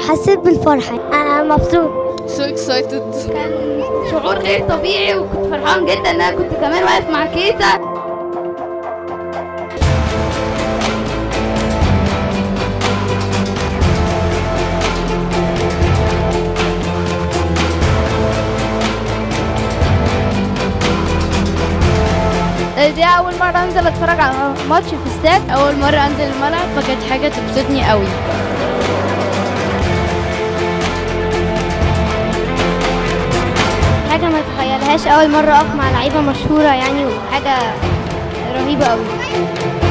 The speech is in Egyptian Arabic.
حسيت بالفرحة أنا مبسوط so excited كان شعور غير طبيعي وكنت فرحان جدا ان انا كنت كمان واقف مع كيتا دي اول مره انزل اتفرج على ماتش في استاد اول مره انزل الملعب فكانت حاجه تبسطني قوي حاجة ما تخيلهاش أول مرة أقف مع لعيبة مشهورة يعني وحاجة رهيبة أوي